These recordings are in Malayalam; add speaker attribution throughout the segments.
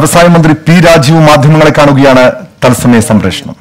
Speaker 1: വ്യവസായ മന്ത്രി പി രാജീവ് മാധ്യമങ്ങളെ കാണുകയാണ് തത്സമയ സംപ്രേഷണം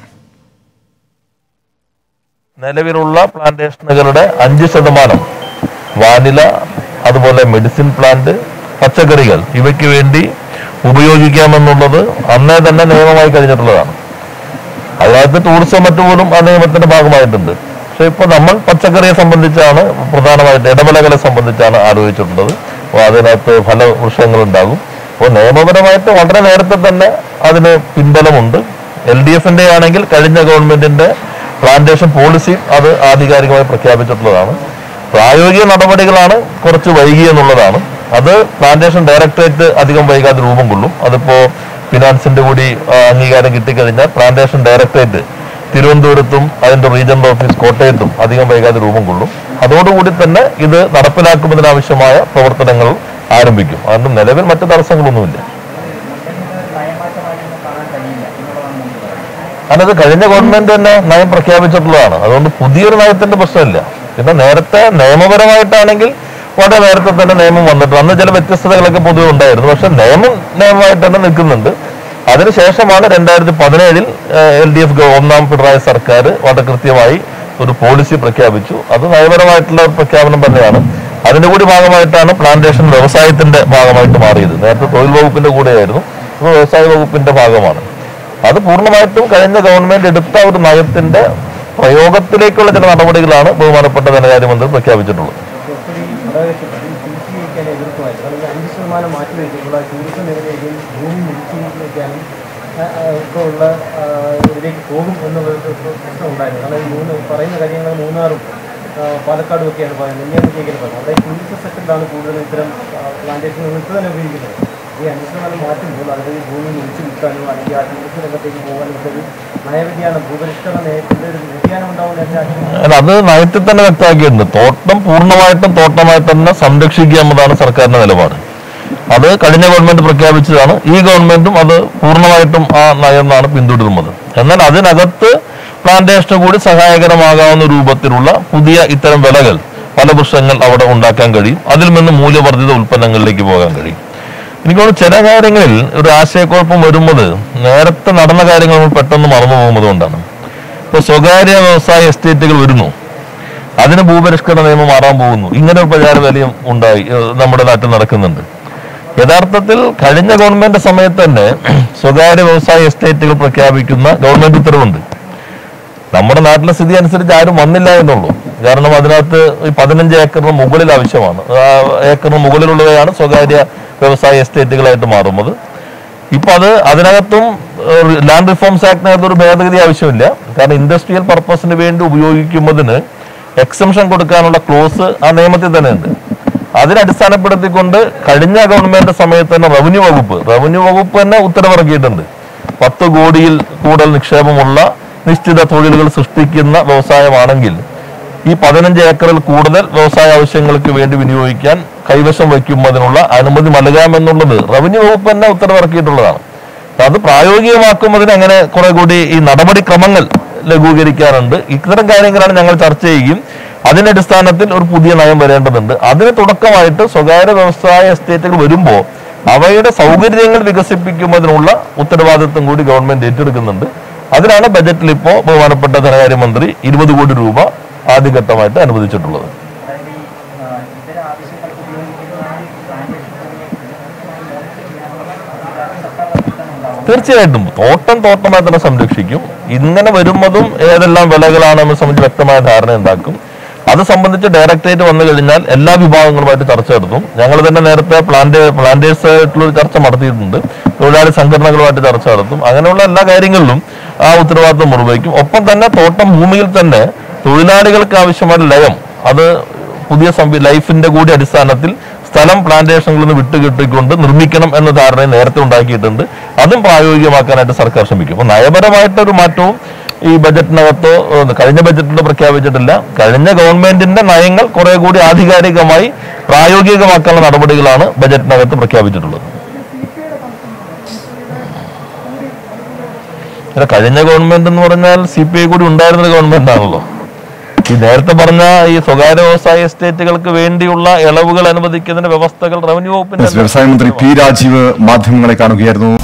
Speaker 2: നിലവിലുള്ള പ്ലാന്റേഷനുകളുടെ അഞ്ച് ശതമാനം വാനില അതുപോലെ മെഡിസിൻ പ്ലാന്റ് പച്ചക്കറികൾ ഇവയ്ക്ക് വേണ്ടി ഉപയോഗിക്കാമെന്നുള്ളത് അന്നേ തന്നെ നിയമമായി കഴിഞ്ഞിട്ടുള്ളതാണ് അതിനകത്ത് ടൂറിസം മറ്റുപോലും ആ നിയമത്തിന്റെ ഭാഗമായിട്ടുണ്ട് പക്ഷെ ഇപ്പൊ നമ്മൾ പച്ചക്കറിയെ സംബന്ധിച്ചാണ് പ്രധാനമായിട്ട് ഇടവിളകളെ സംബന്ധിച്ചാണ് ആലോചിച്ചിട്ടുള്ളത് അപ്പോൾ അതിനകത്ത് ഫല വൃക്ഷങ്ങൾ ഉണ്ടാകും അപ്പോൾ നിയമപരമായിട്ട് വളരെ നേരത്തെ തന്നെ അതിന് പിൻബലമുണ്ട് എൽ ഡി എഫിന്റെ ആണെങ്കിൽ കഴിഞ്ഞ ഗവൺമെന്റിന്റെ പ്ലാന്റേഷൻ പോളിസി അത് ആധികാരികമായി പ്രഖ്യാപിച്ചിട്ടുള്ളതാണ് പ്രായോഗിക നടപടികളാണ് കുറച്ച് വൈകി എന്നുള്ളതാണ് അത് പ്ലാന്റേഷൻ ഡയറക്ടറേറ്റ് അധികം വൈകാതെ രൂപം കൊള്ളും അതിപ്പോ ഫിനാൻസിന്റെ കൂടി ആ, അംഗീകാരം കിട്ടിക്കഴിഞ്ഞാൽ പ്ലാന്റേഷൻ ഡയറക്ടറേറ്റ് തിരുവനന്തപുരത്തും അതിന്റെ റീജിയണൽ ഓഫീസ് കോട്ടയത്തും അധികം വൈകാതെ രൂപം കൊള്ളും അതോടുകൂടി തന്നെ ഇത് നടപ്പിലാക്കുന്നതിനാവശ്യമായ പ്രവർത്തനങ്ങൾ ആരംഭിക്കും അതുകൊണ്ട് നിലവിൽ മറ്റു തടസ്സങ്ങളൊന്നുമില്ല കാരണം ഇത് കഴിഞ്ഞ ഗവൺമെന്റ് തന്നെ നയം പ്രഖ്യാപിച്ചിട്ടുള്ളതാണ് അതുകൊണ്ട് പുതിയൊരു നയത്തിന്റെ പ്രശ്നമില്ല പിന്നെ നേരത്തെ നിയമപരമായിട്ടാണെങ്കിൽ വളരെ നേരത്തെ തന്നെ നിയമം വന്നിട്ടുണ്ട് അന്ന് ചില വ്യത്യസ്തതകളൊക്കെ പൊതുവെ ഉണ്ടായിരുന്നു പക്ഷെ നിയമം നിയമമായിട്ട് തന്നെ നിൽക്കുന്നുണ്ട് അതിനുശേഷമാണ് രണ്ടായിരത്തി പതിനേഴിൽ എൽ ഡി എഫ് ഒന്നാം പിണറായി സർക്കാർ വളരെ കൃത്യമായി ഒരു പോളിസി പ്രഖ്യാപിച്ചു അത് നയപരമായിട്ടുള്ള ഒരു പ്രഖ്യാപനം തന്നെയാണ് അതിന്റെ കൂടി ഭാഗമായിട്ടാണ് പ്ലാന്റേഷൻ വ്യവസായത്തിന്റെ ഭാഗമായിട്ട് മാറിയത് നേരത്തെ തൊഴിൽ വകുപ്പിന്റെ കൂടെയായിരുന്നു ഇപ്പോൾ വ്യവസായ വകുപ്പിന്റെ ഭാഗമാണ് അത് പൂർണ്ണമായിട്ടും കഴിഞ്ഞ ഗവൺമെന്റ് എടുത്ത ഒരു നയത്തിന്റെ പ്രയോഗത്തിലേക്കുള്ള ചില നടപടികളാണ് ബഹുമാനപ്പെട്ട ധനകാര്യമന്ത്രി പ്രഖ്യാപിച്ചിട്ടുള്ളത്
Speaker 3: എതിർക്കുമായിരുന്നു കാരണം ഈ അഞ്ച് ശതമാനം മാറ്റി വയ്ക്കുമ്പോൾ ടൂറിസം മേഖലയിലും ഭൂമി മുടിച്ചു വയ്ക്കാനും ആ, ആ, ഒക്കെ ഉള്ള ആ, ഇതിലേക്ക് പോകും എന്നുള്ളൊരു പ്രശ്നം ഉണ്ടായിരുന്നു കാരണം ഈ മൂന്ന് പറയുന്ന കാര്യങ്ങൾ മൂന്നാറും ആ, പാലക്കാടും ഒക്കെയാണ് പറയുന്നത് നെയ്യാമ്പതിയൊക്കെയാണ് പറയുന്നത് അവിടെ ടൂറിസം സെക്ടറിലാണ് കൂടുതൽ ഇത്തരം പ്ലാന്റേഷൻ നിങ്ങൾക്ക് തന്നെ ഉപയോഗിക്കുന്നത് ഈ അഞ്ച് ശതമാനം മാറ്റുമ്പോൾ അതിൽ ഈ ഭൂമി മുടിച്ചു വിൽക്കാനോ അല്ലെങ്കിൽ ആ ടൂറിസം രംഗത്തേക്ക് പോകാനോ ഒക്കെ ഒരു നയവ്യതിയാനം ഭൂപരിഷ്കരണ നയത്തിന്റെ ഒരു വ്യതിയാനം ഉണ്ടാവുന്ന എൻ്റെ ആശങ്ക
Speaker 2: അല്ല, അത് നയത്തിൽ തന്നെ വ്യക്തമാക്കിയിട്ടുണ്ട് തോട്ടം പൂർണ്ണമായിട്ടും തോട്ടമായി തന്നെ സംരക്ഷിക്കുക എന്നതാണ് സർക്കാരിന്റെ നിലപാട് അത് കഴിഞ്ഞ ഗവൺമെന്റ് പ്രഖ്യാപിച്ചതാണ് ഈ ഗവൺമെന്റും അത് പൂർണ്ണമായിട്ടും ആ നയം എന്നാണ് പിന്തുടരുന്നത് എന്നാൽ അതിനകത്ത് പ്ലാന്റേഷന് കൂടി സഹായകരമാകാവുന്ന രൂപത്തിലുള്ള പുതിയ ഇത്തരം വിളകൾ ഫലവൃക്ഷങ്ങൾ അവിടെ ഉണ്ടാക്കാൻ കഴിയും അതിൽ നിന്ന് മൂല്യവർദ്ധിത ഉൽപ്പന്നങ്ങളിലേക്ക് പോകാൻ കഴിയും എനിക്ക് തോന്നുന്നു ചില കാര്യങ്ങളിൽ ഒരു ആശയക്കുഴപ്പം വരുന്നത് നേരത്തെ നടന്ന കാര്യങ്ങൾ നമ്മൾ പെട്ടെന്ന് മറന്നു പോകുന്നത് കൊണ്ടാണ് ഇപ്പൊ സ്വകാര്യ വ്യവസായ എസ്റ്റേറ്റുകൾ വരുന്നു അതിന് ഭൂപരിഷ്കരണ നിയമം മാറാൻ പോകുന്നു ഇങ്ങനെ ഒരു പ്രചാരവേലയും ഉണ്ടായി ഏഹ് നമ്മുടെ നാട്ടിൽ നടക്കുന്നുണ്ട് യഥാർത്ഥത്തിൽ കഴിഞ്ഞ ഗവൺമെന്റ് സമയത്ത് തന്നെ സ്വകാര്യ വ്യവസായ എസ്റ്റേറ്റുകൾ പ്രഖ്യാപിക്കുന്ന ഗവൺമെന്റ് ഉത്തരവുണ്ട് നമ്മുടെ നാട്ടിലെ സ്ഥിതി അനുസരിച്ച് ആരും വന്നില്ല എന്നുള്ളൂ കാരണം അതിനകത്ത് ഈ പതിനഞ്ച് ഏക്കറിന് മുകളിൽ ആവശ്യമാണ് ആ ഏക്കറിന് മുകളിലുള്ളവയാണ് സ്വകാര്യ വ്യവസായ എസ്റ്റേറ്റുകളായിട്ട് മാറുന്നത് ഇപ്പൊ അത് അതിനകത്തും ലാൻഡ് റിഫോംസ് ആക്ടിനകത്ത് ഒരു ഭേദഗതി ആവശ്യമില്ല കാരണം ഇൻഡസ്ട്രിയൽ പർപ്പസിന് വേണ്ടി ഉപയോഗിക്കുന്നതിന് എക്സംഷൻ കൊടുക്കാനുള്ള ക്ലോസ് ആ നിയമത്തിൽ തന്നെ ഉണ്ട് അതിനടിസ്ഥാനപ്പെടുത്തിക്കൊണ്ട് കഴിഞ്ഞ ഗവൺമെന്റ് സമയത്ത് തന്നെ റവന്യൂ വകുപ്പ് റവന്യൂ വകുപ്പ് തന്നെ ഉത്തരവിറക്കിയിട്ടുണ്ട് പത്ത് കോടിയിൽ കൂടുതൽ നിക്ഷേപമുള്ള നിശ്ചിത തൊഴിലുകൾ സൃഷ്ടിക്കുന്ന വ്യവസായമാണെങ്കിൽ ഈ പതിനഞ്ച് ഏക്കറിൽ കൂടുതൽ വ്യവസായ ആവശ്യങ്ങൾക്ക് വേണ്ടി വിനിയോഗിക്കാൻ കൈവശം വയ്ക്കുന്നതിനുള്ള അനുമതി നൽകാമെന്നുള്ളത് റവന്യൂ വകുപ്പ് തന്നെ ഉത്തരവിറക്കിയിട്ടുള്ളതാണ് അപ്പൊ അത് പ്രായോഗികമാക്കുന്നതിന് അങ്ങനെ കുറെ കൂടി ഈ നടപടിക്രമങ്ങൾ ലഘൂകരിക്കാറുണ്ട് ഇത്തരം കാര്യങ്ങളാണ് ഞങ്ങൾ ചർച്ച ചെയ്യുകയും അതിന്റെ അടിസ്ഥാനത്തിൽ ഒരു പുതിയ നയം വരേണ്ടതുണ്ട് അതിന് തുടക്കമായിട്ട് സ്വകാര്യ വ്യവസായ എസ്റ്റേറ്റുകൾ വരുമ്പോൾ അവയുടെ സൗകര്യങ്ങൾ വികസിപ്പിക്കുന്നതിനുള്ള ഉത്തരവാദിത്വം കൂടി ഗവൺമെന്റ് ഏറ്റെടുക്കുന്നുണ്ട് അതിനാണ് ബജറ്റിൽ ഇപ്പോൾ ബഹുമാനപ്പെട്ട ധനകാര്യമന്ത്രി ഇരുപത് കോടി രൂപ ആദ്യഘട്ടമായിട്ട് അനുവദിച്ചിട്ടുള്ളത്
Speaker 3: അതായത് ഈ ആ, ഇത്തരം ആവശ്യങ്ങൾക്ക് ഉപയോഗിക്കുന്ന
Speaker 2: തീർച്ചയായിട്ടും തോട്ടം തോട്ടമായി തന്നെ സംരക്ഷിക്കും ഇങ്ങനെ വരുന്നതും ഏതെല്ലാം വിളകളാണെന്ന് സംബന്ധിച്ച് വ്യക്തമായ ധാരണ ഉണ്ടാക്കും അത് സംബന്ധിച്ച് ഡയറക്ടറേറ്റ് വന്നു കഴിഞ്ഞാൽ എല്ലാ വിഭാഗങ്ങളുമായിട്ട് ചർച്ച നടത്തും ഞങ്ങൾ തന്നെ നേരത്തെ പ്ലാന്റ് പ്ലാന്റേഴ്സ് ആയിട്ടുള്ള ഒരു ചർച്ച നടത്തിയിട്ടുണ്ട് തൊഴിലാളി സംഘടനകളുമായിട്ട് ചർച്ച നടത്തും അങ്ങനെയുള്ള എല്ലാ കാര്യങ്ങളിലും ആ ഉത്തരവാദിത്വം നിർവഹിക്കും ഒപ്പം തന്നെ തോട്ടം ഭൂമിയിൽ തന്നെ തൊഴിലാളികൾക്ക് ആവശ്യമായ ലയം അത് പുതിയ സംവി ലൈഫിന്റെ കൂടി അടിസ്ഥാനത്തിൽ സ്ഥലം പ്ലാന്റേഷനുകളിൽ നിന്ന് വിട്ടുകിട്ടിക്കൊണ്ട് നിർമ്മിക്കണം എന്ന ധാരണ നേരത്തെ ഉണ്ടാക്കിയിട്ടുണ്ട് അതും പ്രായോഗികമാക്കാനായിട്ട് സർക്കാർ ശ്രമിക്കും അപ്പോൾ നയപരമായിട്ടൊരു മാറ്റവും ഈ ബജറ്റിനകത്തോ ഏഹ്, കഴിഞ്ഞ ബജറ്റിൽ പ്രഖ്യാപിച്ചിട്ടില്ല കഴിഞ്ഞ ഗവൺമെന്റിന്റെ നയങ്ങൾ കുറെ കൂടി ആധികാരികമായി പ്രായോഗികമാക്കാനുള്ള നടപടികളാണ് ബജറ്റിനകത്ത് പ്രഖ്യാപിച്ചിട്ടുള്ളത് അല്ല, കഴിഞ്ഞ ഗവൺമെന്റ് എന്ന് പറഞ്ഞാൽ സി പി ഐ കൂടി ഉണ്ടായിരുന്ന ഒരു ഗവൺമെന്റ് ആണല്ലോ ഈ നേരത്തെ പറഞ്ഞ ഈ സ്വകാര്യ വ്യവസായ എസ്റ്റേറ്റുകൾക്ക് വേണ്ടിയുള്ള ഇളവുകൾ അനുവദിക്കുന്നതിന് വ്യവസ്ഥകൾ റവന്യൂ വകുപ്പിന്റെ
Speaker 1: വ്യവസായ മന്ത്രി പി രാജീവ് മാധ്യമങ്ങളെ കാണുകയായിരുന്നു